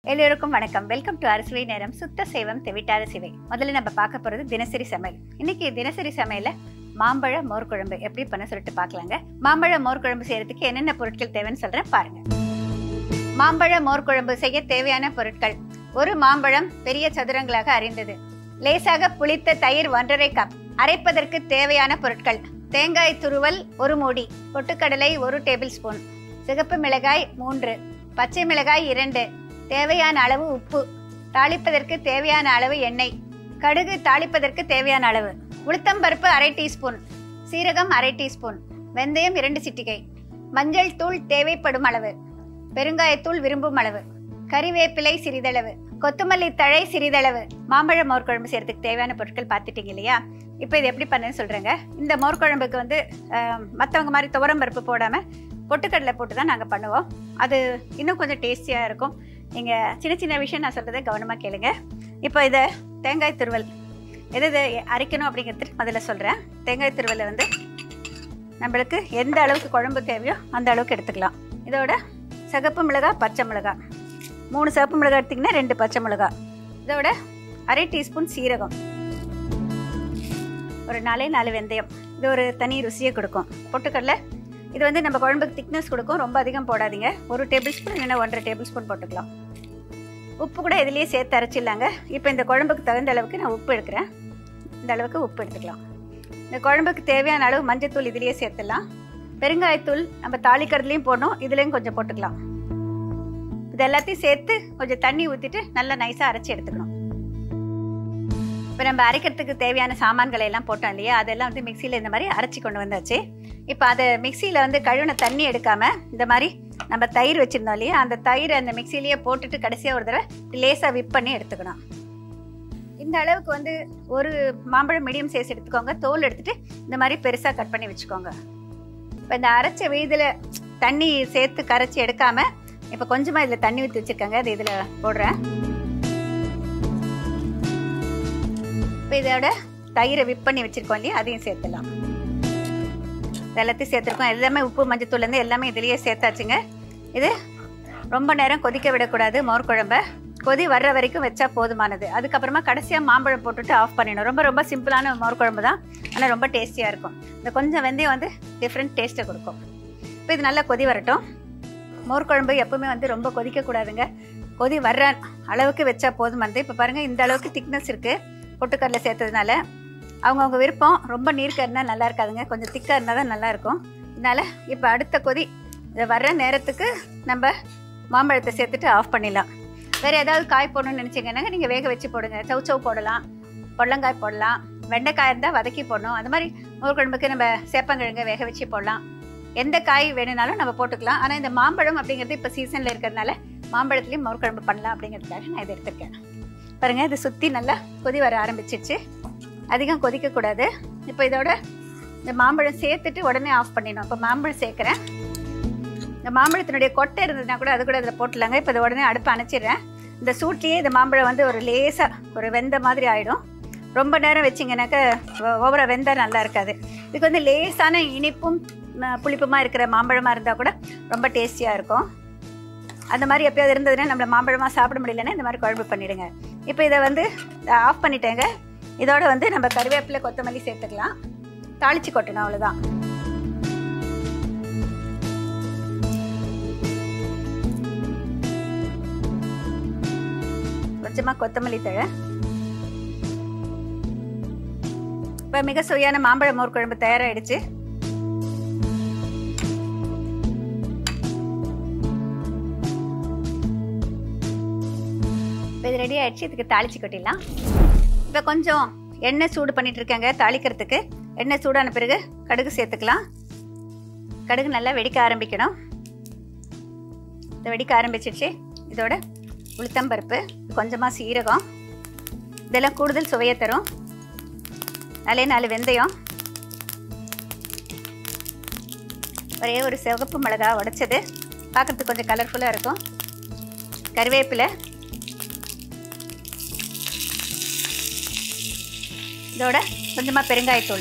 எல்லோருக்கும் வணக்கம் welcome to அரிசுவை நேரம் சுத்த சேவம் தெவிட்டாத சிவை முதல்ல நம்ம பார்க்க போறது தினசரி சமையல் இன்னைக்கு தினசரி சமையல்ல மாம்பழ மோர் குழம்பு எப்படி பண்ண சொல்லிட்டு பார்க்கலாங்க மாம்பழ மோர் குழம்பு செய்யறதுக்கு என்னென்ன பொருட்கள் தேவைன்னு சொல்றேன் பாருங்க மாம்பழ மோர் குழம்பு செய்ய தேவையான பொருட்கள் ஒரு மாம்பழம் பெரிய சதுரங்களாக அறிந்தது லேசாக புளித்த தயிர் ஒன்றரை கப் அரைப்பதற்கு தேவையான பொருட்கள் தேங்காய் துருவல் ஒரு மூடி பொட்டுக்கடலை ஒரு டேபிள் ஸ்பூன் சிகப்பு மிளகாய் மூன்று பச்சை மிளகாய் இரண்டு தேவையான அளவு உப்பு தாளிப்பதற்கு தேவையான அளவு எண்ணெய் கடுகு தாளிப்பதற்கு தேவையான அளவு உளுத்தம்பருப்பு அரை டீஸ்பூன் சீரகம் அரை டீஸ்பூன் வெந்தயம் இரண்டு சிட்டிகை மஞ்சள் தூள் தேவைப்படும் அளவு பெருங்காயத்தூள் விரும்பும் அளவு கறிவேப்பிலை சிறிதளவு கொத்தமல்லி தழை சிறிதளவு மாம்பழ மோர் குழம்பு செய்யறதுக்கு தேவையான பொருட்கள் பார்த்துட்டீங்க இல்லையா இப்போ இது எப்படி பண்ணுன்னு சொல்கிறேங்க இந்த மோர் குழம்புக்கு வந்து மற்றவங்க மாதிரி துவரம் பருப்பு போடாமல் பொட்டுக்கடலை போட்டு தான் நாங்கள் பண்ணுவோம் அது இன்னும் கொஞ்சம் டேஸ்டியாக இருக்கும் நீங்கள் சின்ன சின்ன விஷயம் நான் சொல்கிறத கவனமாக கேளுங்க இப்போ இதை தேங்காய் துருவல் எது எது அரைக்கணும் அப்படிங்கிறது முதல்ல சொல்கிறேன் தேங்காய் துருவலை வந்து நம்மளுக்கு எந்த அளவுக்கு குழம்பு தேவையோ அந்த அளவுக்கு எடுத்துக்கலாம் இதோட சிகப்பு மிளகாய் பச்சை மிளகாய் மூணு சிவப்பு மிளகாய் எடுத்திங்கன்னா ரெண்டு பச்சை மிளகாய் இதோட அரை டீஸ்பூன் சீரகம் ஒரு நாலே நாலு வெந்தயம் இது ஒரு தனி ருசியை கொடுக்கும் பொட்டுக்கடலை இது வந்து நம்ம குழம்புக்கு திக்னஸ் கொடுக்கும் ரொம்ப அதிகம் போடாதீங்க ஒரு டேபிள் ஸ்பூன் இல்லைன்னா ஒன்றரை டேபிள் ஸ்பூன் போட்டுக்கலாம் உப்பு கூட இதுலேயே சேர்த்து அரைச்சிடலாங்க இப்போ இந்த குழம்புக்கு தகுந்த அளவுக்கு நான் உப்பு எடுக்கிறேன் இந்த அளவுக்கு உப்பு எடுத்துக்கலாம் இந்த குழம்புக்கு தேவையான அளவு மஞ்சத்தூள் இதுலேயே சேர்த்துடலாம் பெருங்காயத்தூள் நம்ம தாளிக்கிறதுலையும் போடணும் இதுலேயும் கொஞ்சம் போட்டுக்கலாம் இது எல்லாத்தையும் சேர்த்து கொஞ்சம் தண்ணி ஊற்றிட்டு நல்லா நைஸாக அரைச்சி எடுத்துக்கணும் இப்போ நம்ம அரைக்கிறதுக்கு தேவையான சாமான்களை எல்லாம் போட்டோம் இல்லையா அதெல்லாம் வந்து மிக்சியில் இந்த மாதிரி அரைச்சி கொண்டு வந்தாச்சு இப்போ அதை மிக்சியில் வந்து கழுவின தண்ணி எடுக்காமல் இந்த மாதிரி நம்ம தயிர் வச்சுருந்தோம் இல்லையா அந்த தயிர் அந்த மிக்சிலேயே போட்டுட்டு கடைசியாக ஒரு தடவை லேசாக விப் பண்ணி எடுத்துக்கணும் இந்த அளவுக்கு வந்து ஒரு மாம்பழம் மீடியம் சைஸ் எடுத்துக்கோங்க தோல் எடுத்துட்டு இந்த மாதிரி பெருசாக கட் பண்ணி வச்சுக்கோங்க இப்போ இந்த அரைச்ச விதில் தண்ணி சேர்த்து கரைச்சி எடுக்காமல் இப்போ கொஞ்சமாக இதில் தண்ணி ஊற்றி வச்சுருக்காங்க அது இதில் போடுறேன் இப்போ இதோட தயிரை விப் பண்ணி வச்சுருக்கோம் இல்லையா அதையும் சேர்த்துலாம் எல்லாத்தையும் சேர்த்துருக்கோம் எல்லாமே உப்பு மஞ்சத்தூள்லேருந்து எல்லாமே இதுலேயே சேர்த்தாச்சுங்க இது ரொம்ப நேரம் கொதிக்க விடக்கூடாது மோர் குழம்ப கொதி வர்ற வரைக்கும் வச்சா போதுமானது அதுக்கப்புறமா கடைசியாக மாம்பழம் போட்டுட்டு ஆஃப் பண்ணிடணும் ரொம்ப ரொம்ப சிம்பிளான மோர் குழம்பு தான் ஆனால் ரொம்ப டேஸ்டியாக இருக்கும் இந்த கொஞ்சம் வெந்தயம் வந்து டிஃப்ரெண்ட் டேஸ்ட்டை கொடுக்கும் இப்போ இது நல்லா கொதி வரட்டும் மோர் குழம்பு எப்பவுமே வந்து ரொம்ப கொதிக்கக்கூடாதுங்க கொதி வர்ற அளவுக்கு வச்சா போதுமானது இப்போ பாருங்கள் இந்த அளவுக்கு திக்னஸ் இருக்குது பொட்டுக்கடலை சேர்த்ததுனால அவங்கவுங்க விருப்பம் ரொம்ப நீர்க்க இருந்தால் நல்லா இருக்காதுங்க கொஞ்சம் திக்காக இருந்தால் தான் நல்லாயிருக்கும் அதனால் இப்போ அடுத்த கொதி இதை வர்ற நேரத்துக்கு நம்ம மாம்பழத்தை சேர்த்துட்டு ஆஃப் பண்ணிடலாம் வேறு ஏதாவது காய் போடணும்னு நினச்சிங்கன்னா நீங்கள் வேக வச்சு போடுங்க சவுச்சவு போடலாம் பொள்ளங்காய் போடலாம் வெண்டைக்காய் இருந்தால் வதக்கி போடணும் அந்த மாதிரி மோர் குழம்புக்கு நம்ம சேப்பங்கிழங்க வேக வச்சு போடலாம் எந்த காய் வேணும்னாலும் நம்ம போட்டுக்கலாம் ஆனால் இந்த மாம்பழம் அப்படிங்கிறது இப்போ சீசனில் இருக்கிறதுனால மாம்பழத்துலேயும் மோர் குழம்பு பண்ணலாம் அப்படிங்கிறதுக்காக நான் இதை எடுத்திருக்கேன் பாருங்கள் இது சுற்றி நல்லா கொதி வர ஆரம்பிச்சிருச்சு அதிகம் கொதிக்கக்கூடாது இப்போ இதோட இந்த மாம்பழம் சேர்த்துட்டு உடனே ஆஃப் பண்ணிடணும் இப்போ மாம்பழம் சேர்க்குறேன் இந்த மாம்பழத்தினுடைய கொட்டை இருந்ததுன்னா கூட அது கூட அதில் போட்டுலாங்க இப்போ இதை உடனே அடுப்பு அணைச்சிடுறேன் இந்த சூட்லேயே இந்த மாம்பழம் வந்து ஒரு லேசாக ஒரு வெந்த மாதிரி ஆகிடும் ரொம்ப நேரம் வச்சிங்கனாக்கா ஓவரா வெந்தால் நல்லா இருக்காது இதுக்கு வந்து லேசான இனிப்பும் புளிப்புமாக இருக்கிற மாம்பழமாக இருந்தால் கூட ரொம்ப டேஸ்டியாக இருக்கும் அந்த மாதிரி எப்பயாவது இருந்ததுன்னா நம்மளை மாம்பழமாக சாப்பிட முடியலன்னா இந்த மாதிரி குழம்பு பண்ணிவிடுங்க இப்போ இதை வந்து ஆஃப் பண்ணிட்டேங்க இதோட வந்து நம்ம கருவேப்பிலை கொத்தமல்லி சேர்த்துக்கலாம் தாளிச்சு கொட்டணும் அவ்வளோதான் கொஞ்சமாக கொத்தமல்லி தழை இப்போ மிக சுவையான மாம்பழ மோர் குழம்பு தயாராகிடுச்சு இப்போ இது ரெடி ஆகிடுச்சு இதுக்கு தாளிச்சு கொட்டிடலாம் இப்போ கொஞ்சம் எண்ணெய் சூடு பண்ணிட்டு இருக்கேங்க தாளிக்கிறதுக்கு எண்ணெய் சூடான பிறகு கடுகு சேர்த்துக்கலாம் கடுகு நல்லா வெடிக்க ஆரம்பிக்கணும் இதை வெடிக்க ஆரம்பிச்சிடுச்சு இதோட உளுத்தம்பருப்பு கொஞ்சமாக சீரகம் இதெல்லாம் கூடுதல் சுவையை தரும் நாலே நாலு வெந்தயம் ஒரே ஒரு சிவப்பு மிளகா உடைச்சது பார்க்குறதுக்கு கொஞ்சம் கலர்ஃபுல்லாக இருக்கும் கருவேப்பிலை இதோட கொஞ்சமாக பெருங்காயத்தூள்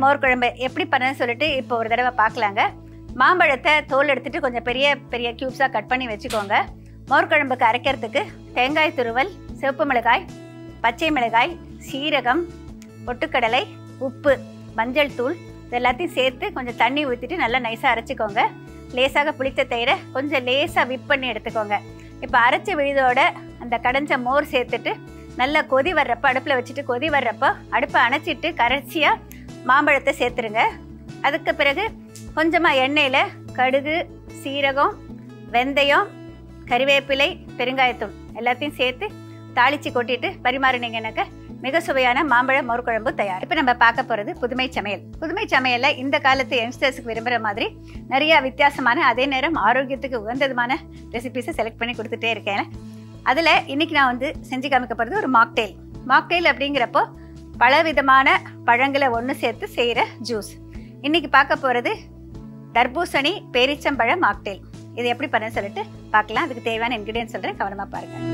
மோர் குழம்பு எப்படி பண்ணணும்னு சொல்லிட்டு இப்போ ஒரு தடவை பார்க்கலாங்க மாம்பழத்தை தோல் எடுத்துட்டு கொஞ்சம் பெரிய பெரிய க்யூப்ஸாக கட் பண்ணி வச்சுக்கோங்க மோர் குழம்புக்கு அரைக்கிறதுக்கு தேங்காய் துருவல் சிவப்பு மிளகாய் பச்சை மிளகாய் சீரகம் பொட்டுக்கடலை உப்பு மஞ்சள் தூள் இது எல்லாத்தையும் சேர்த்து கொஞ்சம் தண்ணி ஊற்றிட்டு நல்லா நைஸாக அரைச்சிக்கோங்க லேசாக புளித்த தயிரை கொஞ்சம் லேசாக விப் பண்ணி எடுத்துக்கோங்க இப்போ அரைச்ச விழுதோட அந்த கடைஞ்ச மோர் சேர்த்துட்டு நல்லா கொதி வர்றப்ப அடுப்பில் வச்சுட்டு கொதி வர்றப்போ அடுப்பை அணைச்சிட்டு கரைச்சியாக மாம்பழத்தை சேர்த்துருங்க அதுக்கு பிறகு கொஞ்சமாக எண்ணெயில் கடுகு சீரகம் வெந்தயம் கறிவேப்பிலை பெருங்காயத்தூள் எல்லாத்தையும் சேர்த்து தாளித்து கொட்டிட்டு பரிமாறினீங்கன்னாக்க மிக சுவையான மாம்பழ மோர் குழம்பு தயார் இப்போ நம்ம பார்க்க போகிறது புதுமை சமையல் புதுமை சமையலில் இந்த காலத்து யங்ஸ்டர்ஸுக்கு விரும்புகிற மாதிரி நிறைய வித்தியாசமான அதே நேரம் ஆரோக்கியத்துக்கு உகந்ததுமான ரெசிபிஸை செலக்ட் பண்ணி கொடுத்துட்டே இருக்கேன் அதில் இன்னைக்கு நான் வந்து செஞ்சு காமிக்க போகிறது ஒரு மாக்டெயில் மாக்டெயில் அப்படிங்கிறப்போ பலவிதமான பழங்களை ஒன்று சேர்த்து செய்கிற ஜூஸ் இன்னைக்கு பார்க்க போகிறது தர்பூசணி பேரிச்சம்பழ மாக்டெயில் இது எப்படி பண்ண சொல்லிட்டு பார்க்கலாம் அதுக்கு தேவையான இன்கிரியன்ஸ் சொல்கிறேன் கவனமாக பாருங்கள்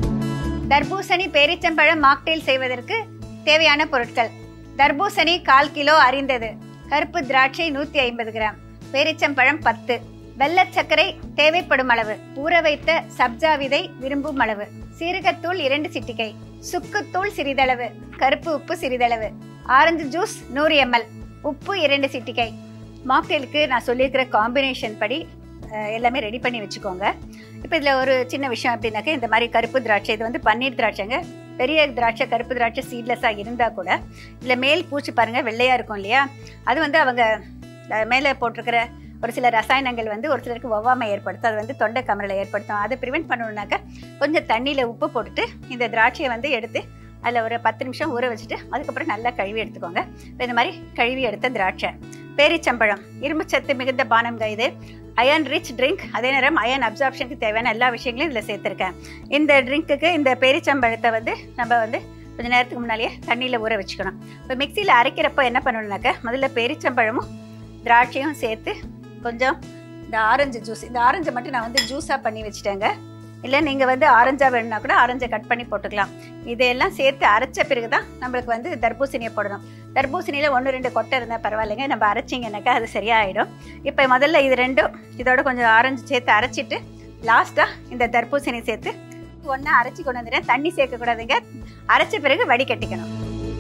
தர்பூசணி பேரிச்சம்பழம் மாக்டெயில் செய்வதற்கு தேவையான பொருட்கள் தர்பூசணி கால் கிலோ அரிந்தது கருப்பு திராட்சை நூற்றி ஐம்பது கிராம் பேரிச்சம்பழம் பத்து வெள்ளச் சர்க்கரை தேவைப்படும் அளவு ஊற வைத்த சப்ஜா விதை விரும்பும் அளவு சீரகத்தூள் இரண்டு சிட்டிகை சுக்குத்தூள் சிறிதளவு கருப்பு உப்பு சிறிதளவு ஆரஞ்சு ஜூஸ் நூறு எம்எல் உப்பு இரண்டு சிட்டிகை மாக்டெயிலுக்கு நான் சொல்லியிருக்கிற காம்பினேஷன் படி அஹ், எல்லாமே ரெடி பண்ணி வச்சுக்கோங்க இப்போ இதில் ஒரு சின்ன விஷயம் அப்படின்னாக்க இந்த மாதிரி கருப்பு திராட்சை இது வந்து பன்னீர் திராட்சைங்க பெரிய திராட்சை கருப்பு திராட்சை சீட்லெஸ்ஸாக இருந்தால் கூட இதில் மேல் பூச்சி பாருங்கள் வெள்ளையாக இருக்கும் இல்லையா அது வந்து அவங்க அஹ், மேலே போட்டிருக்கிற ஒரு சில ரசாயனங்கள் வந்து ஒரு சிலருக்கு ஒவ்வாமை ஏற்படுத்தும் அது வந்து தொண்டை கமரலை ஏற்படுத்தும் அதை ப்ரிவெண்ட் பண்ணணுன்னாக்க கொஞ்சம் தண்ணியில் உப்பு போட்டுட்டு இந்த திராட்சையை வந்து எடுத்து அதில் ஒரு பத்து நிமிஷம் ஊற வச்சுட்டு அதுக்கப்புறம் நல்லா கழுவி எடுத்துக்கோங்க இப்போ இந்த மாதிரி கழுவி எடுத்த திராட்சை பேரிச்சம்பழம் இரும்புச்சத்து மிகுந்த பானம்ங்க இது அயன் ரிச் ட்ரிங்க் அதே நேரம் அயன் அப்சார்ப்ஷனுக்கு தேவையான எல்லா விஷயங்களையும் இதில் சேர்த்துருக்கேன் இந்த ட்ரிங்க்குக்கு இந்த பேரிச்சம்பழத்தை வந்து நம்ம வந்து கொஞ்ச நேரத்துக்கு முன்னாலேயே தண்ணியில் ஊற வச்சுக்கணும் இப்போ மிக்சியில் அரைக்கிறப்போ என்ன பண்ணணும்னாக்க முதல்ல பேரிச்சம்பழமும் திராட்சையும் சேர்த்து கொஞ்சம் இந்த ஆரஞ்சு ஜூஸ் இந்த ஆரஞ்சை மட்டும் நான் வந்து ஜூஸாக பண்ணி வச்சுட்டேங்க இல்லை நீங்கள் வந்து ஆரஞ்சா வேணும்னா கூட ஆரஞ்சை கட் பண்ணி போட்டுக்கலாம் இதையெல்லாம் சேர்த்து அரைச்ச பிறகு தான் நம்மளுக்கு வந்து தர்பூசணியை போடணும் தர்பூசணியில் ஒன்று ரெண்டு கொட்டை இருந்தால் பரவாயில்லைங்க நம்ம அரைச்சிங்கனாக்கா அது சரியாயிடும் இப்போ முதல்ல இது ரெண்டும் இதோட கொஞ்சம் ஆரஞ்சு சேர்த்து அரைச்சிட்டு லாஸ்ட்டாக இந்த தர்பூசணி சேர்த்து ஒன்றா அரைச்சி கொண்டு வந்துடுறேன் தண்ணி சேர்க்கக்கூடாதுங்க அரைச்ச பிறகு வடிகட்டிக்கணும்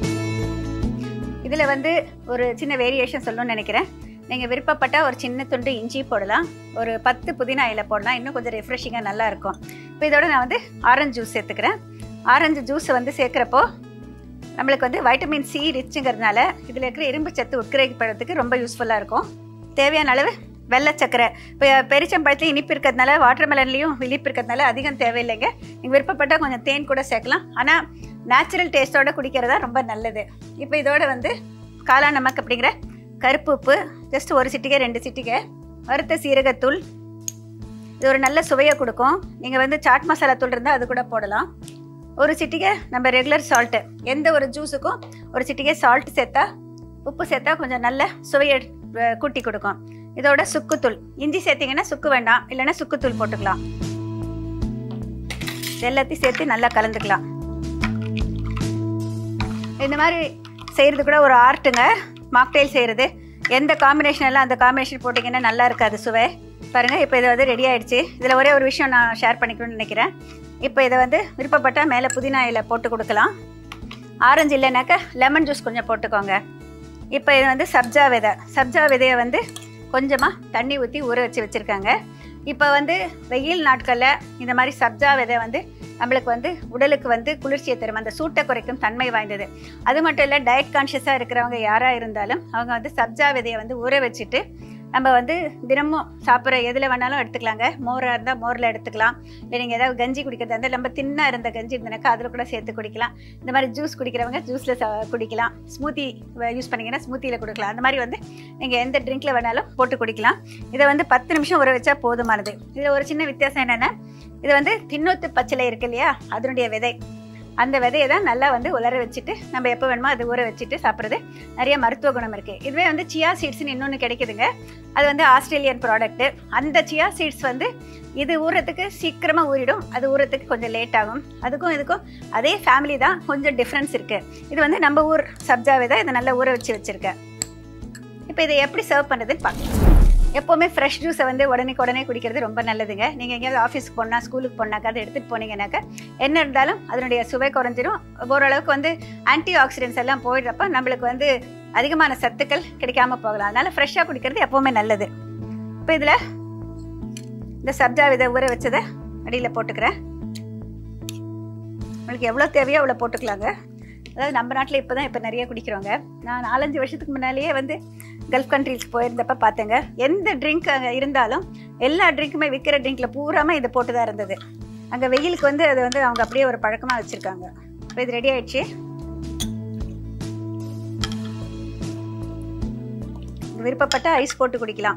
இதில் வந்து ஒரு சின்ன வேரியேஷன் சொல்லணும்னு நினைக்கிறேன் நீங்கள் விருப்பப்பட்ட ஒரு சின்ன துண்டு இஞ்சி போடலாம் ஒரு பத்து புதினா இலை போடலாம் இன்னும் கொஞ்சம் ரெஃப்ரெஷிங்காக நல்லா இருக்கும் இப்போ இதோட நான் வந்து ஆரஞ்சு ஜூஸ் சேர்த்துக்கிறேன் ஆரஞ்சு ஜூஸ் வந்து சேர்க்குறப்போ நம்மளுக்கு வந்து வைட்டமின் சி ரிச்சுங்கிறதுனால இதில் இருக்கிற இரும்பு சத்து உட்கிரகிப்படுறதுக்கு ரொம்ப யூஸ்ஃபுல்லாக இருக்கும் தேவையான அளவு வெள்ளை சக்கரை இப்போ பெரிச்சம்பழத்துலையும் இனிப்பு இருக்கிறதுனால வாட்டர் மெலன்லேயும் இனிப்பு இருக்கிறதுனால அதிகம் தேவையில்லைங்க நீங்கள் விருப்பப்பட்டால் கொஞ்சம் தேன் கூட சேர்க்கலாம் ஆனால் நேச்சுரல் டேஸ்ட்டோட குடிக்கிறதா ரொம்ப நல்லது இப்போ இதோட வந்து காளான் நமக்கு அப்படிங்கிற கருப்பு உப்பு ஜஸ்ட் ஒரு சிட்டிகை ரெண்டு சிட்டிகை வறுத்த சீரகத்தூள் இது ஒரு நல்ல சுவையை கொடுக்கும் நீங்கள் வந்து சாட் மசாலா தூள் இருந்தால் அது கூட போடலாம் ஒரு சிட்டிகை நம்ம ரெகுலர் சால்ட்டு எந்த ஒரு ஜூஸுக்கும் ஒரு சிட்டிகை சால்ட் சேர்த்தா உப்பு சேர்த்தா கொஞ்சம் நல்ல சுவையை அஹ், கூட்டி கொடுக்கும் இதோட சுக்குத்தூள் இஞ்சி சேர்த்தீங்கன்னா சுக்கு வேண்டாம் இல்லைன்னா சுக்குத்தூள் போட்டுக்கலாம் இது எல்லாத்தையும் சேர்த்து நல்லா கலந்துக்கலாம் இந்த மாதிரி செய்கிறது கூட ஒரு ஆர்ட்டுங்க மாக்டெயில் செய்கிறது எந்த காம்பினேஷன் எல்லாம் அந்த காம்பினேஷன் போட்டிங்கன்னா நல்லா இருக்காது சுவை பாருங்கள் இப்போ இது வந்து ரெடி ஆயிடுச்சு இதில் ஒரே ஒரு விஷயம் நான் ஷேர் பண்ணிக்கணும்னு நினைக்கிறேன் இப்போ இதை வந்து விருப்பப்பட்டால் மேலே புதினா இலை போட்டு கொடுக்கலாம் ஆரஞ்சு இல்லைனாக்கா லெமன் ஜூஸ் கொஞ்சம் போட்டுக்கோங்க இப்போ இது வந்து சப்ஜா விதை சப்ஜா விதையை வந்து கொஞ்சமாக தண்ணி ஊற்றி ஊற வச்சு வச்சுருக்காங்க இப்போ வந்து வெயில் நாட்களில் இந்த மாதிரி சப்ஜா விதை வந்து நம்மளுக்கு வந்து உடலுக்கு வந்து குளிர்ச்சியை தரும் அந்த சூட்டை குறைக்கும் தன்மை வாய்ந்தது அது மட்டும் இல்லை டயட் கான்ஷியஸாக இருக்கிறவங்க யாராக இருந்தாலும் அவங்க வந்து சப்ஜா விதையை வந்து ஊற வச்சுட்டு நம்ம வந்து தினமும் சாப்பிட்ற எதில் வேணாலும் எடுத்துக்கலாங்க மோராக இருந்தால் மோரில் எடுத்துக்கலாம் இல்லை நீங்கள் ஏதாவது கஞ்சி குடிக்கிறதா இருந்தால் நம்ம தின்னாக இருந்த கஞ்சி இருந்தனாக்கா அதில் கூட சேர்த்து குடிக்கலாம் இந்த மாதிரி ஜூஸ் குடிக்கிறவங்க ஜூஸில் குடிக்கலாம் ஸ்மூத்தி யூஸ் பண்ணிங்கன்னா ஸ்மூத்தியில் கொடுக்கலாம் அந்த மாதிரி வந்து நீங்கள் எந்த ட்ரிங்க்கில் வேணாலும் போட்டு குடிக்கலாம் இதை வந்து பத்து நிமிஷம் ஊற வச்சா போதுமானது இதில் ஒரு சின்ன வித்தியாசம் என்னென்னா இது வந்து தின்னூத்து பச்சிலை இருக்கு இல்லையா அதனுடைய விதை அந்த விதையை தான் நல்லா வந்து உலர வச்சுட்டு நம்ம எப்போ வேணுமோ அது ஊற வச்சுட்டு சாப்பிட்றது நிறைய மருத்துவ குணம் இருக்குது இதுவே வந்து சியா சீட்ஸ்னு இன்னொன்று கிடைக்குதுங்க அது வந்து ஆஸ்திரேலியன் ப்ராடக்ட்டு அந்த சியா சீட்ஸ் வந்து இது ஊறத்துக்கு சீக்கிரமாக ஊறிடும் அது ஊறத்துக்கு கொஞ்சம் லேட் ஆகும் அதுக்கும் இதுக்கும் அதே ஃபேமிலி தான் கொஞ்சம் டிஃப்ரென்ஸ் இருக்குது இது வந்து நம்ம ஊர் சப்ஜா விதை இதை நல்லா ஊற வச்சு வச்சுருக்கேன் இப்போ இதை எப்படி சர்வ் பண்ணுறதுன்னு பார்க்கலாம் எப்போவுமே ஃப்ரெஷ் ஜூஸை வந்து உடனே உடனே குடிக்கிறது ரொம்ப நல்லதுங்க நீங்கள் எங்கேயாவது ஆஃபீஸ்க்கு போனால் ஸ்கூலுக்கு போனாக்கா அதை எடுத்துகிட்டு போனீங்கன்னாக்கா என்ன இருந்தாலும் அதனுடைய சுவை குறைஞ்சிரும் ஓரளவுக்கு வந்து ஆன்டி ஆக்சிடென்ட்ஸ் எல்லாம் போயிடுறப்ப நம்மளுக்கு வந்து அதிகமான சத்துக்கள் கிடைக்காம போகலாம் அதனால் ஃப்ரெஷ்ஷாக குடிக்கிறது எப்போவுமே நல்லது இப்போ இதில் இந்த சப்ஜா விதை ஊற வச்சதை அடியில் போட்டுக்கிறேன் உங்களுக்கு எவ்வளோ தேவையோ அவ்வளோ போட்டுக்கலாங்க அதாவது நம்ம நாட்டில் இப்போ தான் இப்போ நிறைய குடிக்கிறோங்க நான் நாலஞ்சு வருஷத்துக்கு முன்னாலேயே வந்து கல்ஃப் கண்ட்ரீஸ்க்கு போயிருந்தப்ப பார்த்தேங்க எந்த ட்ரிங்க் அங்கே இருந்தாலும் எல்லா ட்ரிங்க்குமே விற்கிற ட்ரிங்க்கில் பூராமல் இது போட்டு தான் இருந்தது அங்கே வெயிலுக்கு வந்து அதை வந்து அவங்க அப்படியே ஒரு பழக்கமாக வச்சுருக்காங்க இப்போ இது ரெடி ஆயிடுச்சு விருப்பப்பட்ட ஐஸ் போட்டு குடிக்கலாம்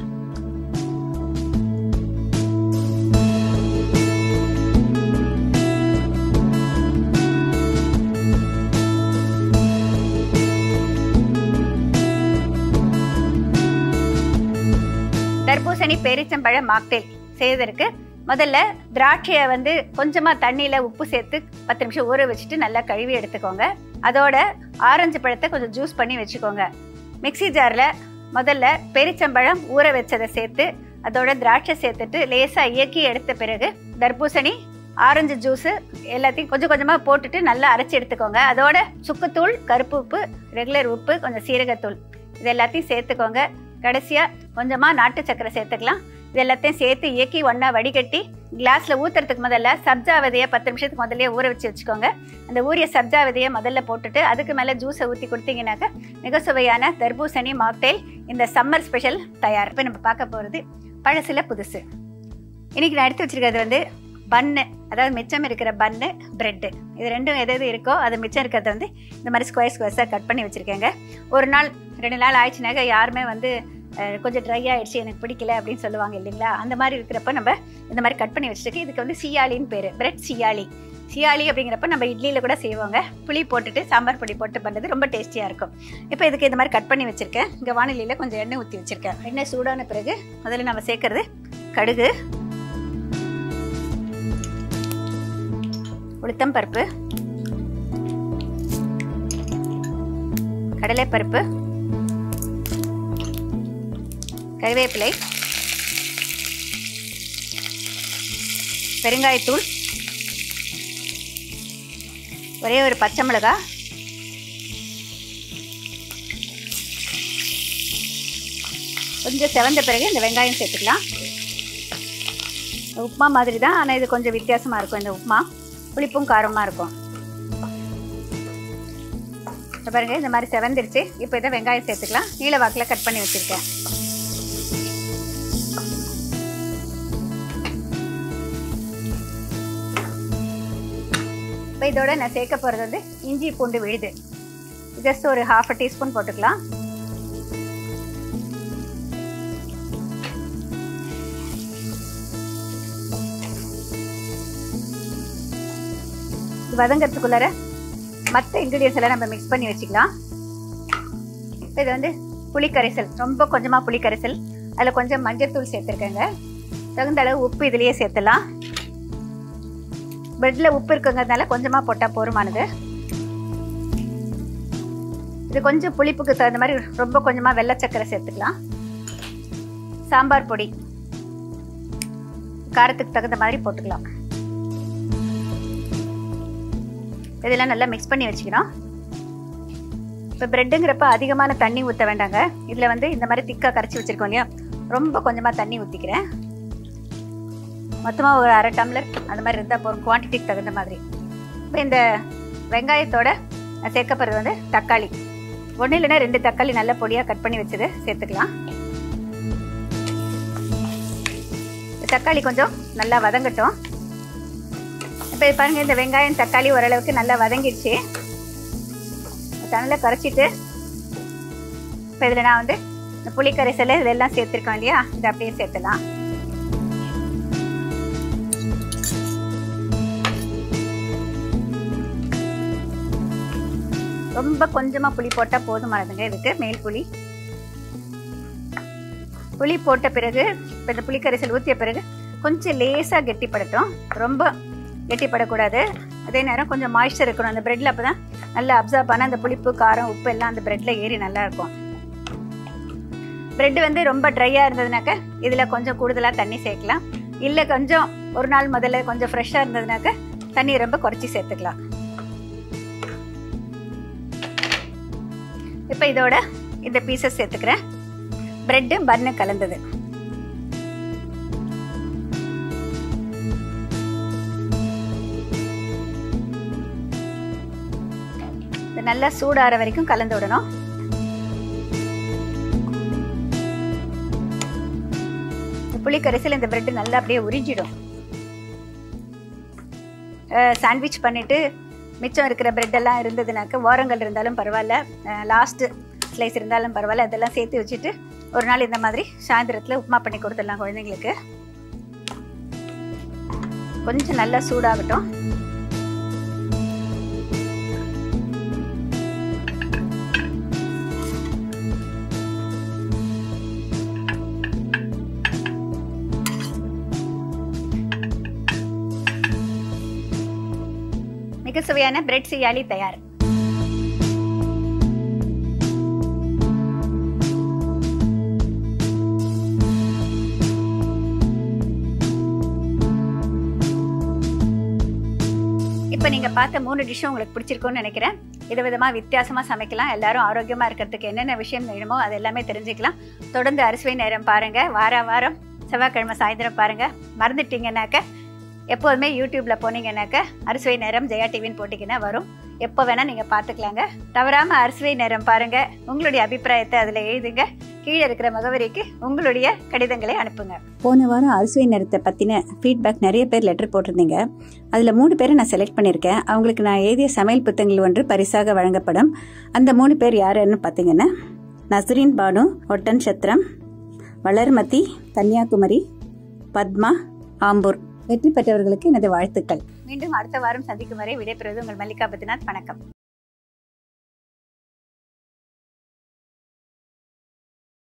தர்பூசணி பேரிச்சம்பழ மாக்டேல் செய்வதற்கு முதல்ல திராட்சையை வந்து கொஞ்சமாக தண்ணியில் உப்பு சேர்த்து பத்து நிமிஷம் ஊற வச்சுட்டு நல்லா கழுவி எடுத்துக்கோங்க அதோட ஆரஞ்சு பழத்தை கொஞ்சம் ஜூஸ் பண்ணி வச்சுக்கோங்க மிக்சி ஜாரில் முதல்ல பெரிச்சம்பழம் ஊற வச்சதை சேர்த்து அதோட திராட்சை சேர்த்துட்டு லேசாக இயக்கி எடுத்த பிறகு தர்பூசணி ஆரஞ்சு ஜூஸு எல்லாத்தையும் கொஞ்சம் கொஞ்சமாக போட்டுட்டு நல்லா அரைச்சி எடுத்துக்கோங்க அதோட சுக்குத்தூள் கருப்பு உப்பு ரெகுலர் உப்பு கொஞ்சம் சீரகத்தூள் இது எல்லாத்தையும் சேர்த்துக்கோங்க கடைசியாக கொஞ்சமாக நாட்டு சக்கரை சேர்த்துக்கலாம் இது எல்லாத்தையும் சேர்த்து இயக்கி ஒன்றா வடிகட்டி கிளாஸில் ஊற்றுறதுக்கு முதல்ல சப்ஜா விதையை பத்து நிமிஷத்துக்கு முதல்ல ஊற வச்சு வச்சுக்கோங்க அந்த ஊறிய சப்ஜா விதையை முதல்ல போட்டுட்டு அதுக்கு மேலே ஜூஸை ஊற்றி கொடுத்தீங்கன்னாக்க மிக சுவையான தர்பூசணி மாக்டெயில் இந்த சம்மர் ஸ்பெஷல் தயார் இப்போ நம்ம பார்க்க போகிறது பழசில் புதுசு இன்றைக்கி நான் எடுத்து வச்சுருக்கிறது வந்து பன்னு அதாவது மிச்சம் இருக்கிற பன்னு ப்ரெட்டு இது ரெண்டும் எது எது இருக்கோ அது மிச்சம் இருக்கிறத வந்து இந்த மாதிரி ஸ்கொயர் ஸ்கொயர்ஸாக கட் பண்ணி வச்சுருக்கேங்க ஒரு நாள் ரெண்டு நாள் ஆயிடுச்சுனாக்க யாருமே வந்து அஹ், கொஞ்சம் ட்ரை ஆயிடுச்சு எனக்கு பிடிக்கல அப்படின்னு சொல்லுவாங்க இல்லைங்களா அந்த மாதிரி இருக்கிறப்ப நம்ம இந்த மாதிரி கட் பண்ணி வச்சுருக்கு இதுக்கு வந்து சியாலின்னு பேர் பிரெட் சியாலி சியாலி அப்படிங்கிறப்ப நம்ம இட்லியில் கூட செய்வாங்க புளி போட்டுட்டு சாம்பார் பொடி போட்டு பண்ணுறது ரொம்ப டேஸ்டியாக இருக்கும் இப்போ இதுக்கு இந்த மாதிரி கட் பண்ணி வச்சுருக்கேன் இங்கே வானிலையில் கொஞ்சம் எண்ணெய் ஊற்றி வச்சுருக்கேன் எண்ணெய் சூடான பிறகு முதல்ல நம்ம சேர்க்கறது கடுகு உளுத்தம் பருப்பு கடலைப்பருப்பு கறிவேப்பிலை பெருங்காயத்தூள் ஒரே ஒரு பச்சை மிளகாய் கொஞ்சம் செவந்த பிறகு இந்த வெங்காயம் சேர்த்துக்கலாம் உப்புமா மாதிரி தான் ஆனால் இது கொஞ்சம் வித்தியாசமாக இருக்கும் இந்த உப்புமா புளிப்பும் காரமாக இருக்கும் இப்போ பாருங்க இந்த மாதிரி செவந்துருச்சு இப்போ இதை வெங்காயம் சேர்த்துக்கலாம் நீல வாக்கில் கட் பண்ணி வச்சுருக்கேன் இப்போ இதோட நான் சேர்க்க போகிறது வந்து இஞ்சி பூண்டு விழுது ஜஸ்ட் ஒரு ஹாஃப் டீஸ்பூன் போட்டுக்கலாம் இது வதங்கிறதுக்குள்ளார மற்ற இன்க்ரீடியன்ஸ் எல்லாம் நம்ம மிக்ஸ் பண்ணி வச்சுக்கலாம் இப்போ இது வந்து புளிக்கரைசல் ரொம்ப கொஞ்சமாக புளிக்கரைசல் அதில் கொஞ்சம் மஞ்சள்தூள் சேர்த்துருக்கேங்க தகுந்த அளவு உப்பு இதுலேயே சேர்த்துலாம் பிரெட்டில் உப்பு இருக்குங்கிறதுனால கொஞ்சமாக போட்டால் போருமானது இது கொஞ்சம் புளிப்புக்கு தகுந்த மாதிரி ரொம்ப கொஞ்சமாக வெள்ளை சக்கரை சேர்த்துக்கலாம் சாம்பார் பொடி காரத்துக்கு தகுந்த மாதிரி போட்டுக்கலாம் இதெல்லாம் நல்லா மிக்ஸ் பண்ணி வச்சுக்கணும் இப்போ ப்ரெட்டுங்கிறப்ப அதிகமான தண்ணி ஊற்ற வேண்டாங்க இதில் வந்து இந்த மாதிரி திக்காக கரைச்சி வச்சுருக்கோம் இல்லையா ரொம்ப கொஞ்சமாக தண்ணி ஊற்றிக்கிறேன் மொத்தமாக ஒரு அரை டம்ளர் அந்த மாதிரி இருந்தால் போகும் குவான்டிட்டிக்கு தகுந்த மாதிரி இப்போ இந்த வெங்காயத்தோட நான் சேர்க்க போகிறது வந்து தக்காளி ஒன்று இல்லைன்னா ரெண்டு தக்காளி நல்ல பொடியாக கட் பண்ணி வச்சது சேர்த்துக்கலாம் தக்காளி கொஞ்சம் நல்லா வதங்கட்டும் இப்போ பாருங்கள் இந்த வெங்காயம் தக்காளி ஓரளவுக்கு நல்லா வதங்கிடுச்சு தண்ணியில் கரைச்சிட்டு இப்போ இதில் நான் வந்து இந்த புளி கரைசல் இதெல்லாம் சேர்த்துருக்கோம் இல்லையா இதை அப்படியே சேர்த்துலாம் ரொம்ப கொஞ்சமாக புளி போட்டால் போதுமானதுங்க இதுக்கு மேல் புளி புளி போட்ட பிறகு இப்போ இந்த புளிக்கரைசல் ஊற்றிய பிறகு கொஞ்சம் லேசாக கெட்டிப்படட்டும் ரொம்ப கெட்டிப்படக்கூடாது அதே நேரம் கொஞ்சம் மாய்ஸ்சர் இருக்கணும் அந்த ப்ரெட்டில் அப்போ தான் நல்லா அப்சர்வ் பண்ண அந்த புளிப்பு காரம் உப்பு எல்லாம் அந்த ப்ரெட்டில் ஏறி நல்லா இருக்கும் பிரெட் வந்து ரொம்ப ட்ரையாக இருந்ததுனாக்க இதில் கொஞ்சம் கூடுதலாக தண்ணி சேர்க்கலாம் இல்லை கொஞ்சம் ஒரு நாள் முதல்ல கொஞ்சம் ஃப்ரெஷ்ஷாக இருந்ததுனாக்க தண்ணி ரொம்ப குறைச்சி சேர்த்துக்கலாம் இப்போ இதோட இந்த பீசஸ் சேர்த்துக்கிறேன் பிரெட்டு பன்னு கலந்தது இது நல்லா சூடாற வரைக்கும் கலந்து விடணும் புளிக்கரைசியில் இந்த பிரெட் நல்லா அப்படியே உறிஞ்சிடும் சாண்ட்விச் பண்ணிவிட்டு மிச்சம் இருக்கிற பிரெட்டெல்லாம் இருந்ததுனாக்க ஓரங்கள் இருந்தாலும் பரவாயில்ல லாஸ்ட்டு ஸ்லைஸ் இருந்தாலும் பரவாயில்ல அதெல்லாம் சேர்த்து வச்சுட்டு ஒரு நாள் இந்த மாதிரி சாயந்தரத்தில் உப்புமா பண்ணி கொடுத்துடலாம் குழந்தைங்களுக்கு கொஞ்சம் நல்லா சூடாகட்டும் மிக சுவையான பிரெட் சியாலி தயார் இப்போ நீங்கள் பார்த்த மூணு டிஷ்ஷும் உங்களுக்கு பிடிச்சிருக்கும்னு நினைக்கிறேன் வித விதமாக வித்தியாசமாக சமைக்கலாம் எல்லாரும் ஆரோக்கியமாக இருக்கிறதுக்கு என்னென்ன விஷயம் வேணுமோ அது எல்லாமே தெரிஞ்சுக்கலாம் தொடர்ந்து அரிசுவை நேரம் பாருங்கள் வார வாரம் செவ்வாய்க்கிழமை சாயந்தரம் பாருங்கள் மறந்துட்டீங்கன்னாக்க எப்போதுமே யூடியூப்பில் போனீங்கன்னாக்க அரிசுவை நேரம் ஜெயா டிவின்னு போட்டிங்கன்னா வரும் எப்போ வேணால் நீங்கள் பார்த்துக்கலாங்க தவறாமல் அரிசுவை நேரம் பாருங்கள் உங்களுடைய அபிப்பிராயத்தை அதில் எழுதுங்க கீழே இருக்கிற முகவரிக்கு உங்களுடைய கடிதங்களை அனுப்புங்க போன வாரம் அரிசுவை நேரத்தை பற்றின ஃபீட்பேக் நிறைய பேர் லெட்டர் போட்டிருந்தீங்க அதில் மூணு பேரை நான் செலக்ட் பண்ணியிருக்கேன் அவங்களுக்கு நான் எழுதிய சமையல் புத்தகங்கள் ஒன்று பரிசாக வழங்கப்படும் அந்த மூணு பேர் யாருன்னு பார்த்தீங்கன்னா நஸ்ரீன் பானு ஒட்டன் சத்திரம் வளர்மதி கன்னியாகுமரி பத்மா ஆம்பூர் வெற்றி பெற்றவர்களுக்கு எனது வாழ்த்துக்கள் மீண்டும் அடுத்த வாரம் சந்திக்கும் வரை விடைபெறுவது உங்கள் மல்லிகா பத்ரிநாத் வணக்கம்